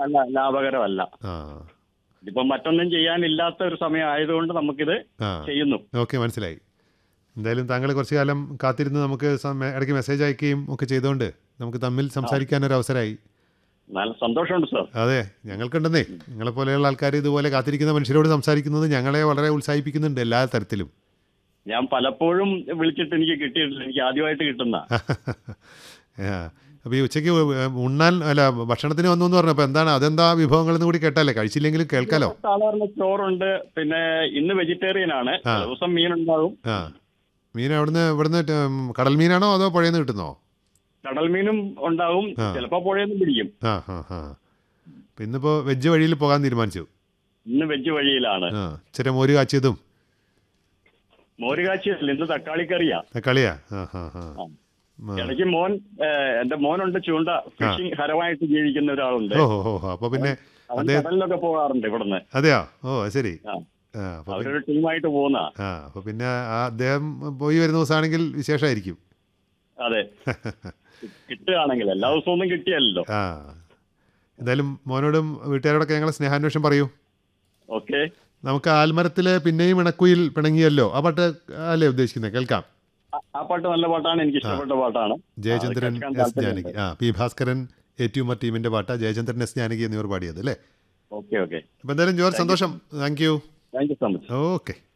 അല്ല ലാഭകരമല്ല ആ ഇതിപ്പോ മറ്റൊന്നും ചെയ്യാനില്ലാത്ത ഒരു സമയം ആയതുകൊണ്ട് നമുക്കിത് ആ ചെയ്യുന്നു ഓക്കെ മനസ്സിലായി എന്തായാലും താങ്കൾ കുറച്ച് കാലം കാത്തിരുന്ന് നമുക്ക് സമ- ഇടയ്ക്ക് മെസ്സേജ് അയക്കുകയും ഒക്കെ ചെയ്തുകൊണ്ട് നമുക്ക് തമ്മിൽ സംസാരിക്കാനൊരു അവസരമായി നല്ല സന്തോഷമുണ്ട് സാർ അതെ ഞങ്ങൾക്കുണ്ടെന്നേ നിങ്ങളെ പോലെയുള്ള ആൾക്കാർ ഇതുപോലെ കാത്തിരിക്കുന്ന മനുഷ്യരോട് സംസാരിക്കുന്നത് ഞങ്ങളെ വളരെ ഉത്സാഹിപ്പിക്കുന്നുണ്ട് എല്ലാ തരത്തിലും ഞാൻ പലപ്പോഴും വിളിച്ചിട്ട് എനിക്ക് കിട്ടിയിട്ടില്ല എനിക്ക് ആദ്യമായിട്ട് കിട്ടുന്ന അപ്പോൾ ഈ ഉച്ചയ്ക്ക് ഉണ്ണാൻ അല്ല ഭക്ഷണത്തിന് വന്നു എന്ന് പറഞ്ഞപ്പോൾ എന്താണ് അതെന്താ വിഭവങ്ങളെന്ന് കൂടി കേട്ടല്ലേ കഴിച്ചില്ലെങ്കിലും കേൾക്കാലോ സാധാരണ ചോറുണ്ട് പിന്നെ ഇന്ന് വെജിറ്റേറിയൻ ആണ് ആ. ചില ദിവസം മീനുണ്ടാവും ആ മീൻ അവിടുന്ന് ഇവിടുന്ന് ടെ- കടൽ മീനാണോ അതോ പുഴയിൽ നിന്ന് കിട്ടുന്നോ കടൽ മീനും ഉണ്ടാവും ആ. ചിലപ്പോ പുഴയൊന്നും പിടിക്കും ആ ആ ആ അപ്പം ഇന്നിപ്പോൾ വെജ് വഴിയിൽ പോകാൻ തീരുമാനിച്ചു ഇന്ന് വെജ് വഴിയിലാണ് ആ ഇച്ചിരി മോര് കാച്ചിയതും മോരുകാച്ചിയല്ല ഇന്ന് തക്കാളിക്കറിയാ തക്കാളിയാ ആ ആ ആ ആ. ആ. ഇടയ്ക്ക് മോൻ ഏഹ്, എന്റെ മോനുണ്ട് ചൂണ്ട ഫിഷിംഗ് ഹരമായിട്ട് ജീവിക്കുന്ന ഒരാളുണ്ട് ഓ ഓ ഓ അപ്പോൾ പിന്നെ അവൻ അതെ കടലിലൊക്കെ പോകാറുണ്ട് ഇവിടുന്ന് അതെയോ ഓ അത് ശരി ആ. ആ അപ്പോൾ അവരൊരു ടീമായിട്ട് പോകുന്ന ആ അപ്പോൾ പിന്നെ ആ അദ്ദേഹം പോയി വരുന്ന ദിവസമാണെങ്കിൽ വിശേഷമായിരിക്കും അതെ കിട്ടുകയാണെങ്കിൽ എല്ലാ ദിവസവും ഒന്നും കിട്ടിയല്ലോ ആ എന്തായാലും മോനോടും വീട്ടുകാരോടൊക്കെ ഞങ്ങളെ സ്നേഹാന്വേഷണം പറയൂ ഓക്കെ നമുക്ക് ആൽമരത്തിലെ പിന്നെയും ഇണക്കുയിൽ പിണങ്ങിയല്ലോ ആ പാട്ട് അല്ലേ ഉദ്ദേശിക്കുന്നത് കേൾക്കാം ആ പാട്ട് നല്ല പാട്ടാണ് എനിക്ക് ഇഷ്ടപ്പെട്ട പാട്ടാണ് ജയചന്ദ്രൻ അത് കേൾക്കാൻ എസ് ജാനകി ആ പി ഭാസ്കരൻ എ ട്യൂമർ ടീമിന്റെ പാട്ടാ ജയചന്ദ്രൻ എസ് ജാനകി എന്നിവർ പാടിയത് അല്ലേ ഓക്കെ ഓക്കെ അപ്പം എന്തായാലും ജോർജ് സന്തോഷം thank you thank you so much okay